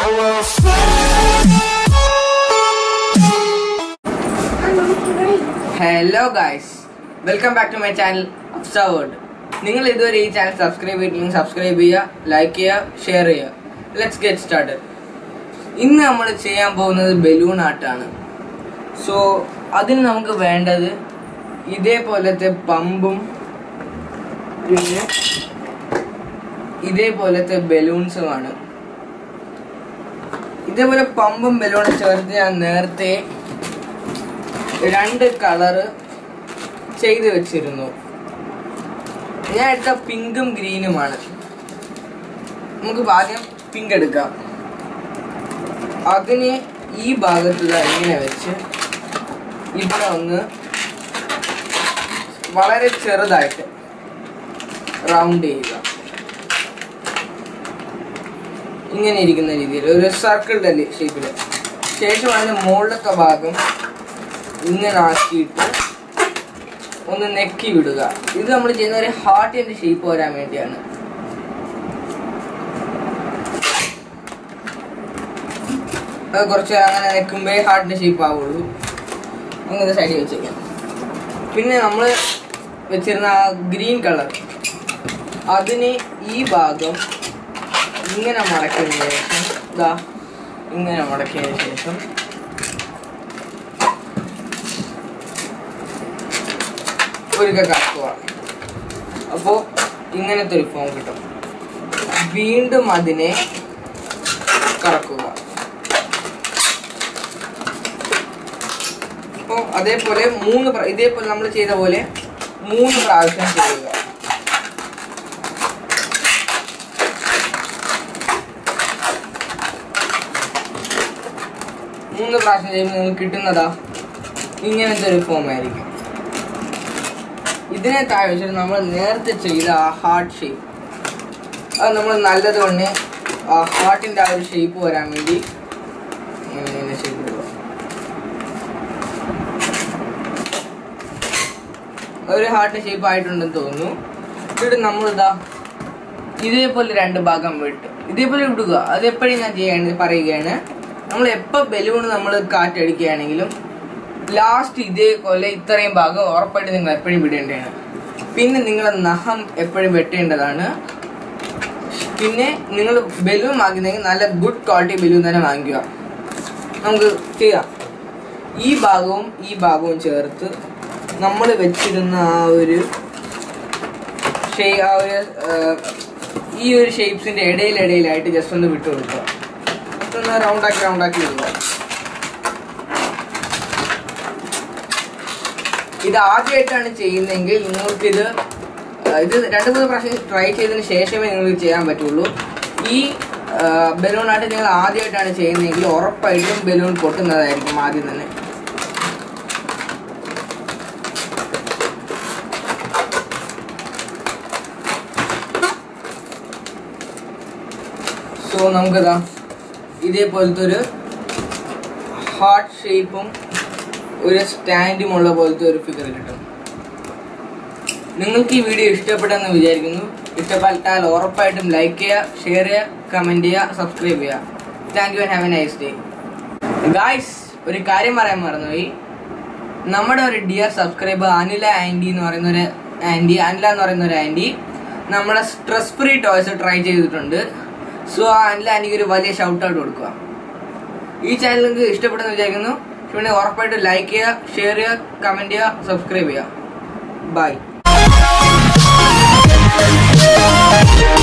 hello guys welcome back to my channel absorbed നിങ്ങൾ ഇതുവരെ ഈ ചാനൽ സബ്സ്ക്രൈബ് ചെയ്തില്ലെങ്കിൽ സബ്സ്ക്രൈബ് ചെയ്യുക ലൈക്ക് ചെയ്യുക ഷെയർ ചെയ്യുക ലെറ്റ്സ് ഗെറ്റ് സ്റ്റാർട്ടഡ് ഇന്ന് നമ്മൾ ചെയ്യാൻ പോകുന്നത് ബലൂൺ ആർട്ടാണ് സോ അതിന് നമുക്ക് വേണ്ടത് ഇതേപോലത്തെ പമ്പും പിന്നെ ഇതേപോലത്തെ ബലൂൺസുമാണ് ഇതേപോലെ പമ്പും ബലൂണും ചേർത്ത് ഞാൻ നേരത്തെ രണ്ട് കളറ് ചെയ്ത് വെച്ചിരുന്നു ഞാൻ എടുത്ത പിങ്കും ഗ്രീനുമാണ് നമുക്ക് ആദ്യം പിങ്ക് എടുക്കാം അതിന് ഈ ഭാഗത്ത് ദാ ഇങ്ങനെ വെച്ച് ഇവിടെ ഒന്ന് വളരെ ചെറുതായിട്ട് റൗണ്ട് ചെയ്യുക ഇങ്ങനെ ഇരിക്കുന്ന രീതിയിൽ ഒരു സർക്കിളിന്റെ ഷേപ്പിൽ ശേഷം അതിന്റെ മുകളിലത്തെ ഭാഗം ഇങ്ങനെ ആക്കിയിട്ട് ഒന്ന് നെക്കി വിടുക ഇത് നമ്മൾ ചെയ്യുന്ന ഒരു ഹാർട്ടിന്റെ ഷേപ്പ് വരാൻ വേണ്ടിയാണ് അത് കുറച്ച് അങ്ങനെ നെക്കുമ്പേ ഹാർട്ടിന്റെ ഷേപ്പ് ആവുള്ളൂ അങ്ങനെ സൈഡിൽ വെച്ചേക്കാം പിന്നെ നമ്മൾ വെച്ചിരുന്ന ആ ഗ്രീൻ കളർ അതിന് ഈ ഭാഗം ഇങ്ങനെ മടക്കിയതിന് ശേഷം ഇതാ ഇങ്ങനെ മടക്കിയതിന് ശേഷം ഒരിക്കൽ കറക്കുക അപ്പോൾ ഇങ്ങനത്തെ ഒരു ഫോം കിട്ടും വീണ്ടും അതിനെ കറക്കുക അപ്പോൾ അതേപോലെ മൂന്ന് പ്ര- ഇതേപോലെ നമ്മൾ ചെയ്ത പോലെ മൂന്ന് പ്രാവശ്യം ചെയ്യുക മൂന്ന് പ്രാവശ്യം ചെയ്യുമ്പോൾ നിങ്ങൾക്ക് കിട്ടുന്നതാ ഇങ്ങനത്തെ ഒരു ഫോം ആയിരിക്കും ഇതിനെ താഴെ വെച്ചിട്ട് നമ്മൾ നേരത്തെ ചെയ്ത ആ ഹാർട്ട് ഷേപ്പ് അത് നമ്മൾ നല്ലതുകൊണ്ട് ആ ഹാർട്ടിൻ്റെ ആ ഒരു ഷേപ്പ് വരാൻ വേണ്ടി ഇങ്ങനെ ഇങ്ങനെ ചെയ്ത് കൊടുക്കുക ഒരു ഹാർട്ടിന്റെ ഷേപ്പ് ആയിട്ടുണ്ടെന്ന് തോന്നുന്നു എന്നിട്ട് നമ്മളിതാ ഇതേപോലെ രണ്ട് ഭാഗം വിട്ട് ഇതേപോലെ വിടുക അത് എപ്പോഴും ഞാൻ ചെയ്യാണ് പറയുകയാണ് നമ്മൾ എപ്പോൾ ബലൂൺ നമ്മൾ കാറ്റടിക്കുകയാണെങ്കിലും ലാസ്റ്റ് ഇതേപോലെ ഇത്രയും ഭാഗം ഉറപ്പായിട്ട് നിങ്ങൾ എപ്പോഴും വിടേണ്ടതാണ് പിന്നെ നിങ്ങളുടെ നഖം എപ്പോഴും വെട്ടേണ്ടതാണ് പിന്നെ നിങ്ങൾ ബലൂൺ വാങ്ങുന്നെങ്കിൽ നല്ല ഗുഡ് ക്വാളിറ്റി ബലൂൺ തന്നെ വാങ്ങിക്കുക നമുക്ക് ചെയ്യാം ഈ ഭാഗവും ഈ ഭാഗവും ചേർത്ത് നമ്മൾ വെച്ചിരുന്ന ആ ഒരു ഷേ- ആ ഒരു ആ, ഈ ഒരു ഷേപ്സിന്റെ ഇടയിലിടയിലായിട്ട് ജസ്റ്റ് ഒന്ന് വിട്ടു കൊടുക്കുക Just ഒന്ന് റൗണ്ടാക്കി റൗണ്ടാക്കി വിടുക ഇത് ആദ്യമായിട്ടാണ് ചെയ്യുന്നതെങ്കിൽ നിങ്ങൾക്കിത് ആ, ഇത് രണ്ട് മൂന്ന് പ്രാവശ്യം ട്രൈ ചെയ്തതിന് ശേഷമേ നിങ്ങൾക്ക് ചെയ്യാൻ പറ്റുള്ളൂ ഈ ബലൂൺ ആയിട്ട് നിങ്ങൾ ആദ്യമായിട്ടാണ് ചെയ്യുന്നതെങ്കിൽ ഉറപ്പായിട്ടും ബലൂൺ പൊട്ടുന്നതായിരിക്കും ആദ്യം തന്നെ സോ നമുക്കിതാ ഇതേപോലത്തെ ഒരു ഹാർട്ട് ഷേപ്പും ഒരു സ്റ്റാൻഡും ഉള്ള പോലത്തെ ഒരു ഫിഗർ കിട്ടും നിങ്ങൾക്ക് ഈ വീഡിയോ ഇഷ്ടപ്പെട്ടെന്ന് വിചാരിക്കുന്നു ഇഷ്ടപ്പെട്ടാൽ ഉറപ്പായിട്ടും ലൈക്ക് ചെയ്യുക ഷെയർ ചെയ്യുക കമൻറ്റ് ചെയ്യുക സബ്സ്ക്രൈബ് ചെയ്യുക thank you and have a nice day guys ഒരു കാര്യം പറയാൻ മറന്നുപോയി നമ്മുടെ ഒരു ഡിയർ സബ്സ്ക്രൈബർ അനില ആൻറ്റി എന്ന് പറയുന്ന ഒരു ആൻറ്റി അനില എന്ന് പറയുന്ന ഒരു ആൻറ്റി നമ്മുടെ സ്ട്രെസ് ഫ്രീ ടോയ്സ് ട്രൈ ചെയ്തിട്ടുണ്ട് സോ ആ അനില ആൻറ്റിക്ക് ഒരു വലിയ ഷൗട്ട് ഔട്ട് കൊടുക്കുക ഈ ചാനൽ നിങ്ങൾക്ക് ഇഷ്ടപ്പെട്ടെന്ന് വിചാരിക്കുന്നു പിന്നെ ഉറപ്പായിട്ട് ലൈക്ക് ചെയ്യുക ഷെയർ ചെയ്യുക കമൻറ്റ് ചെയ്യുക സബ്സ്ക്രൈബ് ചെയ്യുക ബൈ